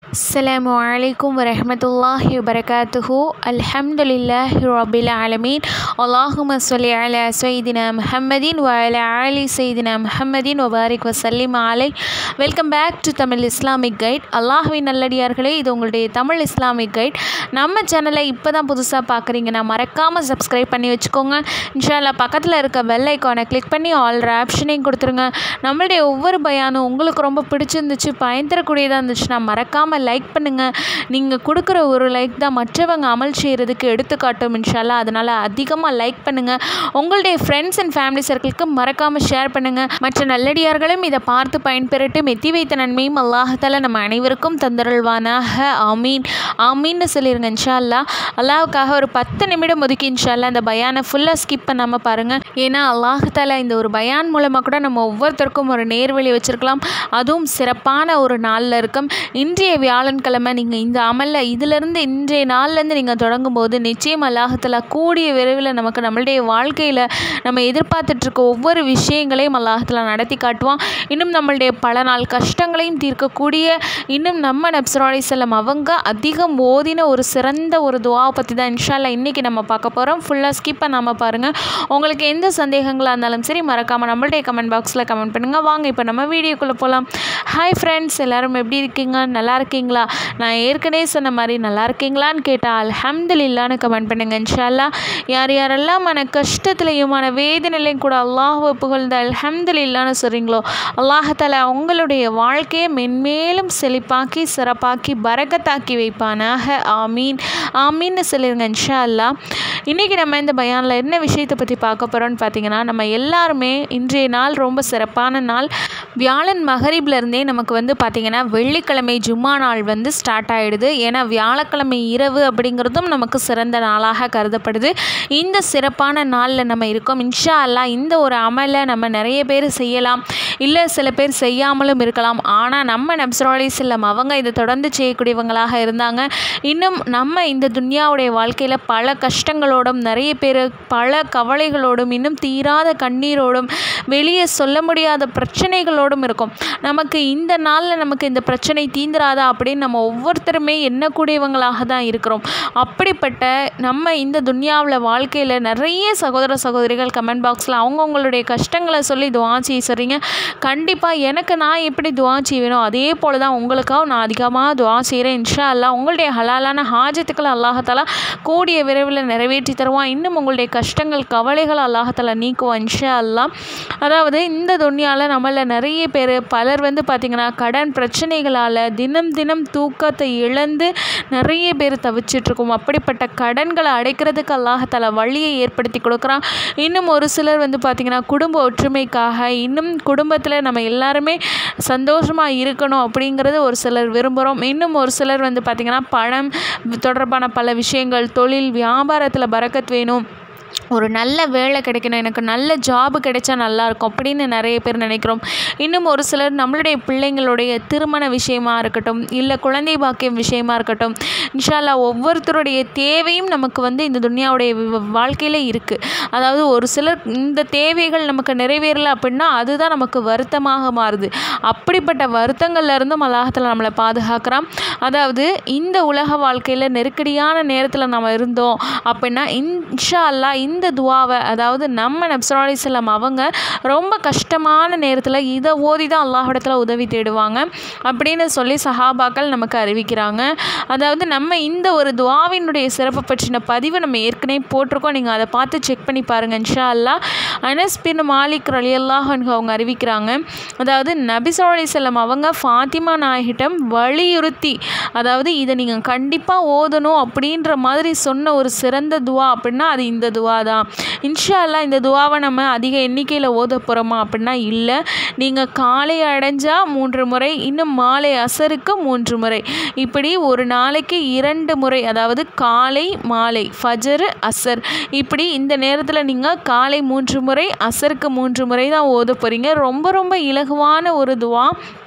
السلام عليكم ورحمة الله وبركاته الحمد لله رب العالمين اللهم صل على سيدنا محمد وعلى آل سيدنا محمد وبارك وسلم عليه welcome back to Tamil Islamic guide அல்லாஹ்வின் நல்லடியார்களே இது உங்களுடைய தமிழ் இஸ்லாமிக் கைட் நம்ம சேனலை இப்போ தான் புதுசாக பார்க்குறீங்கன்னா மறக்காமல் சப்ஸ்கிரைப் பண்ணி வச்சுக்கோங்க இன்ஷால்லா பக்கத்தில் இருக்க பெல் ஐக்கானை கிளிக் பண்ணி ஆல் ஆப்ஷனையும் கொடுத்துருங்க நம்மளுடைய ஒவ்வொரு பயானும் உங்களுக்கு ரொம்ப பிடிச்சிருந்துச்சு பயன் தரக்கூடியதாக இருந்துச்சுன்னா மறக்காமல் லைக் பண்ணுங்கள் நீங்கள் கொடுக்குற ஒரு லைக் தான் மற்றவங்க அமல் செய்கிறதுக்கு எடுத்துக்காட்டும் இன்ஷால்லா அதனால் அதிகமாக லைக் பண்ணுங்கள் உங்களுடைய ஃப்ரெண்ட்ஸ் அண்ட் ஃபேமிலி சர்க்கிளுக்கு மறக்காமல் ஷேர் பண்ணுங்கள் மற்ற நல்லடியார்களும் இதை பார்த்து பயன்பெறட்டும் எத்தி வைத்த நன்மையும் அல்லாஹால நம்ம அனைவருக்கும் தந்தருள்வானாக ஆமீன் ஆமீன்னு சொல்லிடுங்க இன்ஷா அல்லா அல்லாஹுக்காக ஒரு பத்து நிமிடம் ஒதுக்கி இன்ஷா அல்லா அந்த பயானை ஃபுல்லாக ஸ்கிப் பண்ணாமல் பாருங்கள் ஏன்னா அல்லாஹால இந்த ஒரு பயான் மூலமாக கூட நம்ம ஒவ்வொருத்தருக்கும் ஒரு நேர்வழி வச்சுருக்கலாம் அதுவும் சிறப்பான ஒரு நாளில் இருக்கும் இன்றைய வியாழன்கிழமை நீங்கள் இந்த அமலில் இதிலிருந்து இன்றைய நாள்லேருந்து நீங்கள் தொடங்கும் போது நிச்சயம் அல்லாஹால கூடிய விரைவில் நமக்கு நம்மளுடைய வாழ்க்கையில் நம்ம எதிர்பார்த்துட்ருக்க ஒவ்வொரு விஷயங்களையும் அல்லாஹால நடத்தி காட்டுவான் இன்னும் நம்மளுடைய பல நாள் கஷ்டங்களையும் தீர்க்கக்கூடிய இன்னும் நம்ம நப்சராலி செல்லம் அவங்க அதிகம் ஓதின ஒரு சிறந்த ஒரு துவாவை பற்றி தான் இன்ஷால்லா இன்றைக்கி நம்ம பார்க்க போகிறோம் ஃபுல்லாக ஸ்கிப் பண்ணாமல் பாருங்கள் உங்களுக்கு எந்த சந்தேகங்களாக இருந்தாலும் சரி மறக்காமல் நம்மளுடைய கமெண்ட் பாக்ஸில் கமெண்ட் பண்ணுங்கள் வாங்க இப்போ நம்ம வீடியோக்குள்ளே போகலாம் ஹாய் ஃப்ரெண்ட்ஸ் எல்லோரும் எப்படி இருக்கீங்க நல்லா இருக்கீங்களா நான் ஏற்கனவே சொன்ன மாதிரி நல்லா இருக்கீங்களான்னு கேட்டால் அல்ஹம்துலில்லான்னு கமெண்ட் பண்ணுங்கள் இன்ஷால்லா யார் யாரெல்லாம் மன கஷ்டத்துலையும் மன வேதனையிலையும் கூட அல்லாஹுவை புகழ்ந்த அல்ஹம்துலில்லான்னு சொல்கிறீங்களோ அல்லாஹால உங்களுடைய வாழ்க்கையை மென்மேலும் செழிப்பாக்கி சிறப்பாக்கி பரகத்தாக்கி வைப்பானாக ஆமீன் ஆமீன்னு சொல்லிருங்க இன்ஷா அல்லா இன்றைக்கி நம்ம இந்த பயானில் என்ன விஷயத்தை பற்றி பார்க்க போகிறோம்னு பார்த்தீங்கன்னா நம்ம எல்லாருமே இன்றைய நாள் ரொம்ப சிறப்பான நாள் வியாழன் மகரிப்லேருந்தே நமக்கு வந்து பார்த்திங்கன்னா வெள்ளிக்கிழமை ஜும்மா நாள் வந்து ஸ்டார்ட் ஆகிடுது ஏன்னா வியாழக்கிழமை இரவு அப்படிங்கிறதும் நமக்கு சிறந்த நாளாக கருதப்படுது இந்த சிறப்பான நாளில் நம்ம இருக்கோம் இன்ஷா அல்லா இந்த ஒரு அமலை நம்ம நிறைய பேர் செய்யலாம் இல்லை சில பேர் செய்யாமலும் இருக்கலாம் ஆனால் நம்ம நப்சராலி செல்லம் அவங்க இதை தொடர்ந்து செய்யக்கூடியவங்களாக இருந்தாங்க இன்னும் நம்ம இந்த துன்யாவுடைய வாழ்க்கையில் பல கஷ்டங்களோடும் நிறைய பேர் பல கவலைகளோடும் இன்னும் தீராத கண்ணீரோடும் வெளியே சொல்ல முடியாத பிரச்சனைகளோடும் இருக்கும் நமக்கு இந்த நாளில் நமக்கு இந்த பிரச்சனை தீந்துராதா அப்படின்னு நம்ம ஒவ்வொருத்தருமே எண்ணக்கூடியவங்களாக தான் இருக்கிறோம் அப்படிப்பட்ட நம்ம இந்த துன்யாவில் வாழ்க்கையில் நிறைய சகோதர சகோதரிகள் கமெண்ட் பாக்ஸில் அவங்கவுங்களுடைய கஷ்டங்களை சொல்லி துவா செய்ய சொல்கிறீங்க கண்டிப்பாக எனக்கு நான் எப்படி துவா செய்வேனோ அதே போல் தான் உங்களுக்காக நான் அதிகமாக துவா செய்கிறேன் இன்ஷா அல்லா உங்களுடைய ஹலாலான ஹாஜத்துக்களை அல்லாஹாலா கூடிய விரைவில் நிறைவேற்றி தருவான் இன்னும் உங்களுடைய கஷ்டங்கள் கவலைகள் அல்லாஹாலா நீக்குவான் இன்ஷா அல்லா அதாவது இந்த துன்யாவில் நம்மள நிறைய பேர் பலர் வந்து பார்த்திங்கன்னா கடன் பிரச்சனைகளால் தினம் தினம் தூக்கத்தை இழந்து நிறைய பேர் தவிச்சிட்ருக்கோம் அப்படிப்பட்ட கடன்களை அடைக்கிறதுக்கு அல்லாஹாலா வழியை ஏற்படுத்தி கொடுக்குறான் இன்னும் ஒரு சிலர் வந்து பார்த்திங்கன்னா குடும்ப ஒற்றுமைக்காக இன்னும் குடும்பத்தில் நம்ம எல்லாருமே சந்தோஷமாக இருக்கணும் அப்படிங்கிறது ஒரு சிலர் விரும்புகிறோம் இன்னும் ஒரு சிலர் வந்து பார்த்திங்கன்னா பணம் தொடர்பான பல விஷயங்கள் தொழில் வியாபாரத்தில் பறக்கத் வேணும் ஒரு நல்ல வேலை கிடைக்கணும் எனக்கு நல்ல ஜாபு கிடைச்சா நல்லாயிருக்கும் அப்படின்னு நிறைய பேர் நினைக்கிறோம் இன்னும் ஒரு சிலர் நம்மளுடைய பிள்ளைங்களுடைய திருமண விஷயமா இருக்கட்டும் இல்லை குழந்தை பாக்கியம் விஷயமா இருக்கட்டும் இன்ஷால்லா ஒவ்வொருத்தருடைய தேவையும் நமக்கு வந்து இந்த துன்யாவுடைய வாழ்க்கையில் இருக்குது அதாவது ஒரு சிலர் இந்த தேவைகள் நமக்கு நிறைவேறலை அப்படின்னா அதுதான் நமக்கு வருத்தமாக மாறுது அப்படிப்பட்ட வருத்தங்கள்ல இருந்தும் அல்லாஹத்தில் நம்மளை பாதுகாக்கிறான் அதாவது இந்த உலக வாழ்க்கையில் நெருக்கடியான நேரத்தில் நம்ம இருந்தோம் அப்படின்னா இன்ஷா அல்லா இந்த துவாவை அதாவது நம்ம நப்சராலி செல்லம் அவங்க ரொம்ப கஷ்டமான நேரத்தில் இதை ஓதி தான் அல்லாஹிடத்தில் உதவி தேடுவாங்க அப்படின்னு சொல்லி சஹாபாக்கள் நமக்கு அறிவிக்கிறாங்க அதாவது நம்ம இந்த ஒரு துவாவினுடைய சிறப்பை பற்றின பதிவு நம்ம ஏற்கனவே போட்டிருக்கோம் நீங்கள் அதை பார்த்து செக் பண்ணி பாருங்கள் இன்ஷா அல்லா அனஸ் பின் மாலிக் ரலி அல்லாஹ் அவங்க அறிவிக்கிறாங்க அதாவது நபிசோலி செல்லம் அவங்க ஃபாத்திமா நாயகிட்டம் வலியுறுத்தி அதாவது இதை நீங்கள் கண்டிப்பாக ஓதணும் அப்படின்ற மாதிரி சொன்ன ஒரு சிறந்த துவா அப்படின்னா அது இந்த துவா தான் இன்ஷா அல்லா இந்த துவாவை நம்ம அதிக எண்ணிக்கையில் ஓத போகிறோமா அப்படின்னா இல்லை நீங்கள் காலை அடைஞ்சால் மூன்று முறை இன்னும் மாலை அசருக்கு மூன்று முறை இப்படி ஒரு நாளைக்கு இரண்டு முறை அதாவது காலை மாலை ஃபஜரு அசர் இப்படி இந்த நேரத்தில் நீங்கள் காலை மூன்று முறை அசருக்கு மூன்று முறை தான் ஓத போகிறீங்க ரொம்ப ரொம்ப இலகுவான ஒரு துவா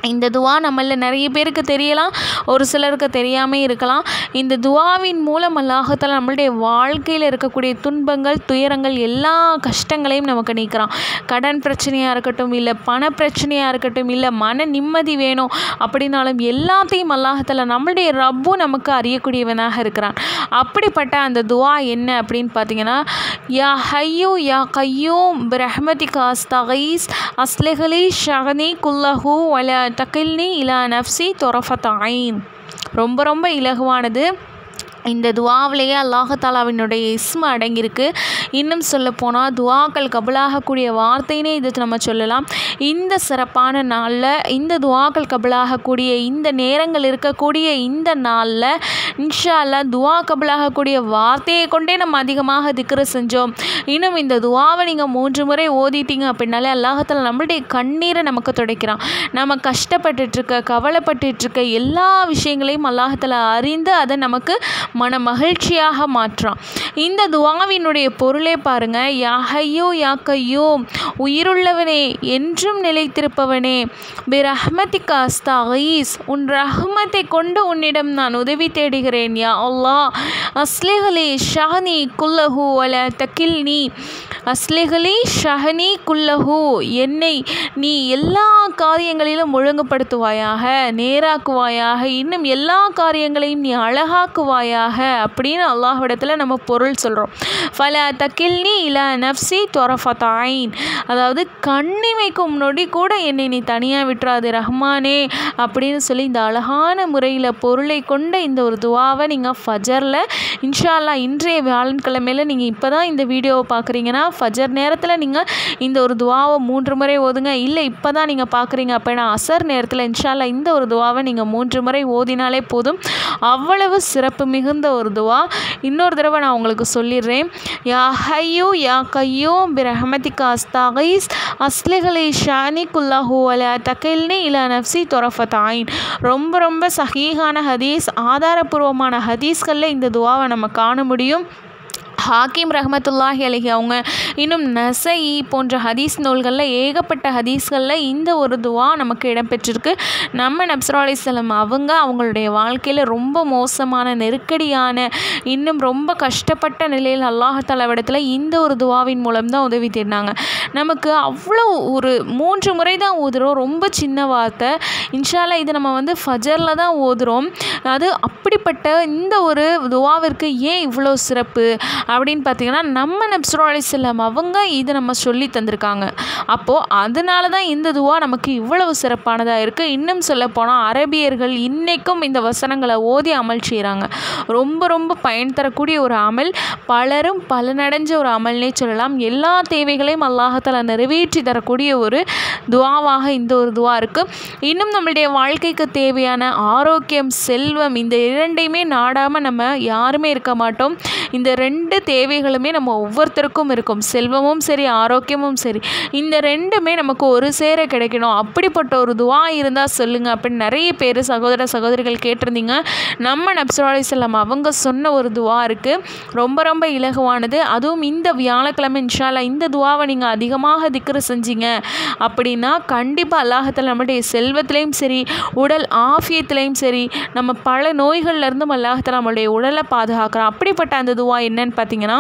இந்த துவா நம்மள நிறைய பேருக்கு தெரியலாம் ஒரு சிலருக்கு தெரியாமல் இருக்கலாம் இந்த துவாவின் மூலம் அல்லாஹத்தால் நம்மளுடைய வாழ்க்கையில் இருக்கக்கூடிய துன்பங்கள் துயரங்கள் எல்லா கஷ்டங்களையும் நமக்கு நீக்கிறான் கடன் பிரச்சனையாக இருக்கட்டும் இல்லை பண பிரச்சனையாக இருக்கட்டும் இல்லை மன நிம்மதி வேணும் அப்படின்னாலும் எல்லாத்தையும் அல்லாஹத்தால் நம்மளுடைய ரப்பு நமக்கு அறியக்கூடியவனாக இருக்கிறான் அப்படிப்பட்ட அந்த துவா என்ன அப்படின்னு பார்த்தீங்கன்னா யா ஹையூ யா கையூம் பிரஹ்மதி காஸ்தகைஸ் அஸ்லஹலி ஷகனி குல்லஹூ வல தகில்னி இலா நஃப்சி தொரஃபத் ஐன் ரொம்ப ரொம்ப இலகுவானது இந்த துவாவிலேயே அல்லாஹாலாவினுடைய இஸ்ம அடங்கியிருக்கு இன்னும் சொல்லப்போனால் துவாக்கள் கபலாகக்கூடிய வார்த்தைனே இது நம்ம சொல்லலாம் இந்த சிறப்பான நாளில் இந்த துவாக்கள் கபலாகக்கூடிய இந்த நேரங்கள் இருக்கக்கூடிய இந்த நாளில் இன்ஷா அல்லா துவா கபலாகக்கூடிய வார்த்தையை கொண்டே நம்ம அதிகமாக திக்ரு செஞ்சோம் இன்னும் இந்த துவாவை நீங்கள் மூன்று முறை ஓதிட்டீங்க அப்படின்னாலே அல்லாஹால நம்மளுடைய கண்ணீரை நமக்கு துடைக்கிறான் நம்ம கஷ்டப்பட்டுட்ருக்க கவலைப்பட்டுட்ருக்க எல்லா விஷயங்களையும் அல்லாஹால அறிந்து அதை நமக்கு மன மகிழ்ச்சியாக மாற்றான் இந்த துவாவினுடைய பொருளே பாருங்க யாஹையோ யாக்கையோ உயிருள்ளவனே என்றும் நிலைத்திருப்பவனே பிரஹ்மதிகா அஸ்தாகீஸ் உன் ரஹ்மத்தை கொண்டு உன்னிடம் நான் உதவி தேடுகிறேன் யா அல்லா அஸ்லிஹலி ஷஹனி குல்லஹு அல தக்கில்னி அஸ்லிஹலி ஷஹனி குல்லஹு என்னை நீ எல்லா காரியங்களிலும் ஒழுங்குபடுத்துவாயாக நேராக்குவாயாக இன்னும் எல்லா காரியங்களையும் நீ அழகாக்குவாயாக அப்படின்னு அல்லாஹ்விடத்தில் நம்ம பொருள் சொல்கிறோம் ஃபல தக்கில்னி இல நஃப்சி தொரஃபத்தாயின் அதாவது கண்ணிமைக்கும் நொடி கூட என்னை நீ தனியாக விட்டுறாது ரஹ்மானே அப்படின்னு சொல்லி இந்த அழகான முறையில் பொருளை கொண்ட இந்த ஒரு துவாவை நீங்கள் ஃபஜரில் இன்ஷா அல்லாஹ் இன்றைய வியாழன்கிழமையில் நீங்கள் இப்போ தான் இந்த வீடியோவை பார்க்குறீங்கன்னா ஃபஜர் நேரத்தில் நீங்கள் இந்த ஒரு துவாவை மூன்று முறை ஓதுங்க இல்லை இப்போ தான் நீங்கள் பார்க்குறீங்க அப்படின்னா அசர் நேரத்தில் இன்ஷா அல்லாஹ் இந்த ஒரு துவாவை நீங்கள் மூன்று முறை ஓதினாலே போதும் அவ்வளவு சிறப்பு மிகுந்த ஒரு துவா இன்னொரு தடவை நான் உங்களுக்கு சொல்லிடுறேன் யா ஹையூ யா கையூ பிரஹமதிகா அஸ்தாகைஸ் அஸ்லிகலை ஷானி குல்லாஹூ அல தக்கில்னி இலா நஃப்சி தொரஃபத்தாயின் ரொம்ப ரொம்ப சஹீஹான ஹதீஸ் ஆதாரபூர்வமான ஹதீஸ்களில் இந்த துவாவை நம்ம காண முடியும் ஹாக்கிம் ரஹமத்துல்லாஹி அலஹி அவங்க இன்னும் நசை போன்ற ஹதீஸ் நூல்களில் ஏகப்பட்ட ஹதீஸ்களில் இந்த ஒரு துவா நமக்கு இடம்பெற்றிருக்கு நம்ம நப்சரா அலிஸ்லாம் அவங்க அவங்களுடைய வாழ்க்கையில் ரொம்ப மோசமான நெருக்கடியான இன்னும் ரொம்ப கஷ்டப்பட்ட நிலையில் அல்லாஹாலாவிடத்தில் இந்த ஒரு துவாவின் மூலம் தான் உதவி தேடினாங்க நமக்கு அவ்வளோ ஒரு மூன்று முறை தான் ஓதுகிறோம் ரொம்ப சின்ன வார்த்தை இன்ஷால்லா இது நம்ம வந்து ஃபஜரில் தான் ஓதுகிறோம் அது அப்படிப்பட்ட இந்த ஒரு துவாவிற்கு ஏன் இவ்வளோ சிறப்பு அப்படின்னு பார்த்தீங்கன்னா நம்ம நப்சுரா அலிஸ்லாம் அவங்க இது நம்ம சொல்லி தந்திருக்காங்க அப்போது அதனால தான் இந்த துவா நமக்கு இவ்வளவு சிறப்பானதாக இருக்குது இன்னும் சொல்லப்போனால் அரபியர்கள் இன்றைக்கும் இந்த வசனங்களை ஓதி அமல் செய்கிறாங்க ரொம்ப ரொம்ப பயன் தரக்கூடிய ஒரு அமல் பலரும் பலனடைஞ்ச ஒரு அமல்னே சொல்லலாம் எல்லா தேவைகளையும் அல்லாஹால நிறைவேற்றி தரக்கூடிய ஒரு துவாவாக இந்த ஒரு துவா இருக்குது இன்னும் நம்மளுடைய வாழ்க்கைக்கு தேவையான ஆரோக்கியம் செல்வம் இந்த இரண்டையுமே நாடாமல் நம்ம யாருமே இருக்க மாட்டோம் இந்த ரெண்டு தேவைகளுமே நம்ம ஒவ்வொருத்தருக்கும் இருக்கும் செல்வமும் சரி ஆரோக்கியமும் சரி இந்த ரெண்டுமே நமக்கு ஒரு சேர கிடைக்கணும் அப்படிப்பட்ட ஒரு துவா இருந்தால் சொல்லுங்கள் அப்படின்னு நிறைய பேர் சகோதர சகோதரிகள் கேட்டிருந்தீங்க நம்ம நப்சுரா அலிஸ்லாம் அவங்க சொன்ன ஒரு துவா இருக்குது ரொம்ப ரொம்ப இலகுவானது அதுவும் இந்த வியாழக்கிழமை இன்ஷால்லா இந்த துவாவை நீங்கள் அதிகமாக திக்ரு செஞ்சீங்க அப்படின்னா கண்டிப்பாக அல்லாஹத்தில் நம்மளுடைய செல்வத்திலையும் சரி உடல் ஆஃபியத்திலையும் சரி நம்ம பல நோய்கள்லேருந்தும் அல்லாஹத்தில் நம்மளுடைய உடலை பாதுகாக்கிறோம் அப்படிப்பட்ட அந்த துவா என்னன்னு பார்த்தீங்கன்னா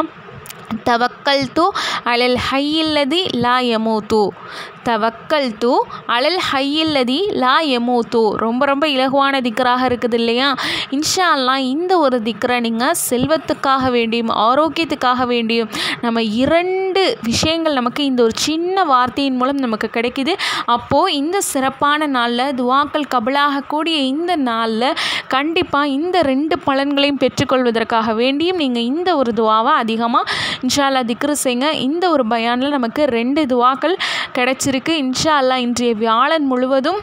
தவக்கல் து அலல் ஹையில்லதி லா யமூத்து தவக்கல் து அலல் ஹையில்லதி லா யமூத்து ரொம்ப ரொம்ப இலகுவான திக்கராக இருக்குது இல்லையா இன்ஷா அல்லாஹ் இந்த ஒரு திக்கரை நீங்கள் செல்வத்துக்காக வேண்டியும் ஆரோக்கியத்துக்காக வேண்டியும் நம்ம இரண்டு விஷயங்கள் நமக்கு இந்த ஒரு சின்ன வார்த்தையின் மூலம் நமக்கு கிடைக்குது அப்போது இந்த சிறப்பான நாளில் துவாக்கள் கபலாகக்கூடிய இந்த நாளில் கண்டிப்பாக இந்த ரெண்டு பலன்களையும் பெற்றுக்கொள்வதற்காக வேண்டியும் நீங்கள் இந்த ஒரு துவாவை அதிகமாக இன்ஷால்லா திக்ரு செய்யுங்க இந்த ஒரு பயானில் நமக்கு ரெண்டு துவாக்கள் கிடச்சிருக்கு இன்ஷா அல்லாஹ் இன்றைய வியாழன் முழுவதும்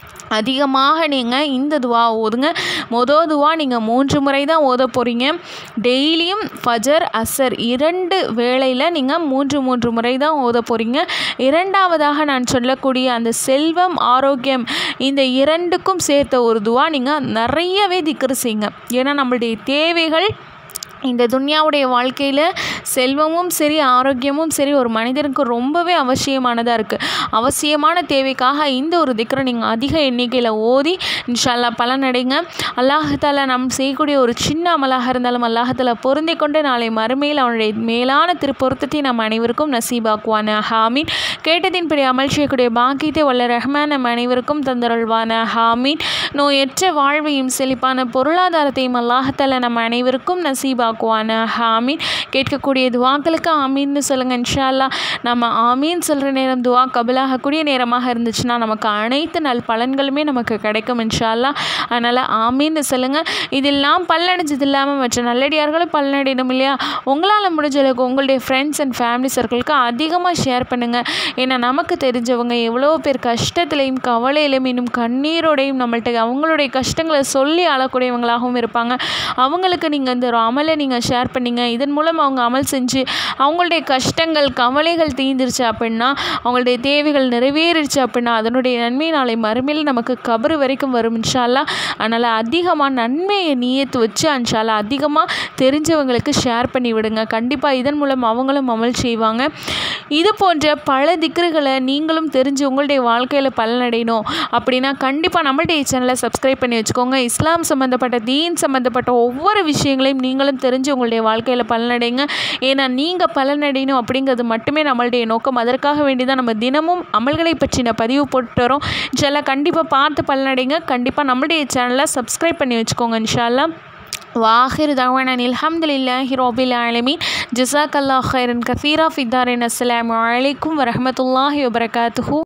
அதிகமாக நீங்கள் இந்த துவா ஓதுங்க மொதல் துவா நீங்கள் மூன்று முறை தான் ஓத போகிறீங்க டெய்லியும் ஃபஜர் அசர் இரண்டு வேளையில் நீங்கள் மூன்று மூன்று முறை தான் ஓத போகிறீங்க இரண்டாவதாக நான் சொல்லக்கூடிய அந்த செல்வம் ஆரோக்கியம் இந்த இரண்டுக்கும் சேர்த்த ஒரு துவா நீங்கள் நிறையவே திக்ரு செய்யுங்க ஏன்னா நம்மளுடைய தேவைகள் இந்த துன்யாவுடைய வாழ்க்கையில் செல்வமும் சரி ஆரோக்கியமும் சரி ஒரு மனிதனுக்கு ரொம்பவே அவசியமானதாக இருக்குது அவசியமான தேவைக்காக இந்த ஒரு திக்கரை நீங்கள் அதிக எண்ணிக்கையில் ஓதி இன்ஷால்லா பலனடைங்க அல்லாஹால நம் செய்யக்கூடிய ஒரு சின்ன அமலாக இருந்தாலும் அல்லாஹால பொருந்தி கொண்டு நாளை மறுமையில் அவனுடைய மேலான திருப்பொருத்தத்தை நம் அனைவருக்கும் நசீபாக்குவான ஹாமீன் கேட்டதின்படி அமல் செய்யக்கூடிய பாக்கியத்தை வல்ல ரஹ்மான் நம் அனைவருக்கும் தந்தருள்வான ஹாமீன் நோயற்ற வாழ்வையும் செழிப்பான பொருளாதாரத்தையும் அல்லாஹால நம் அனைவருக்கும் நசீபாக்குவான ஹாமீன் கேட்கக்கூடிய துவாக்களுக்கு ஆமீன்னு சொல்லுங்கள் இன்ஷா அல்லாஹ் நம்ம ஆமீன் சொல்கிற நேரம் துவா கபலாகக்கூடிய நேரமாக இருந்துச்சுன்னா நமக்கு அனைத்து நல் பலன்களுமே நமக்கு கிடைக்கும் இன்ஷா அல்லாஹ் அதனால் ஆமீன்னு சொல்லுங்கள் இதெல்லாம் பல்லடைஞ்சது இல்லாமல் மற்ற நல்லடியார்களும் பலனடையணும் இல்லையா உங்களால் முடிஞ்ச அளவுக்கு உங்களுடைய ஃப்ரெண்ட்ஸ் அண்ட் ஃபேமிலி சர்க்கிளுக்கு அதிகமாக ஷேர் பண்ணுங்கள் ஏன்னா நமக்கு தெரிஞ்சவங்க எவ்வளோ பேர் கஷ்டத்துலையும் கவலையிலையும் இன்னும் கண்ணீரோடையும் நம்மள்ட்ட அவங்களுடைய கஷ்டங்களை சொல்லி அழக்கூடியவங்களாகவும் இருப்பாங்க அவங்களுக்கு நீங்கள் இந்த ஒரு அமலை நீங்கள் ஷேர் பண்ணீங்க இதன் மூலம் அவங்க அமல் செஞ்சு அவங்களுடைய கஷ்டங்கள் கவலைகள் தீர்ந்துருச்சு அப்படின்னா அவங்களுடைய தேவைகள் நிறைவேறிடுச்சு அப்படின்னா அதனுடைய நன்மை நாளை மறுமையில் நமக்கு கபரு வரைக்கும் வரும் இன்ஷால்லா அதனால் அதிகமாக நன்மையை நீயத்து வச்சு அன்ஷால்லா அதிகமாக தெரிஞ்சவங்களுக்கு ஷேர் பண்ணி விடுங்க கண்டிப்பாக இதன் மூலம் அவங்களும் அமல் செய்வாங்க இது போன்ற பல திக்ருகளை நீங்களும் தெரிஞ்சு உங்களுடைய வாழ்க்கையில் பலனடையணும் அப்படின்னா கண்டிப்பாக நம்மளுடைய சேனலை சப்ஸ்கிரைப் பண்ணி வச்சுக்கோங்க இஸ்லாம் சம்மந்தப்பட்ட தீன் சம்மந்தப்பட்ட ஒவ்வொரு விஷயங்களையும் நீங்களும் தெரிஞ்சு உங்களுடைய வாழ்க்கையில் பலனடைங்க ஏன்னா நீங்கள் பலனடையணும் அப்படிங்கிறது மட்டுமே நம்மளுடைய நோக்கம் அதற்காக வேண்டி தான் நம்ம தினமும் அமல்களை பற்றின பதிவு போட்டு வரோம் இன்ஷால்லா கண்டிப்பாக பார்த்து பலனடைங்க கண்டிப்பாக நம்மளுடைய சேனலை சப்ஸ்கிரைப் பண்ணி வச்சுக்கோங்க இன்ஷால்லா واخر دعوانا الحمد لله رب العالمين جزاك الله خيرا كثيرا في الدارين السلام عليكم ورحمه الله وبركاته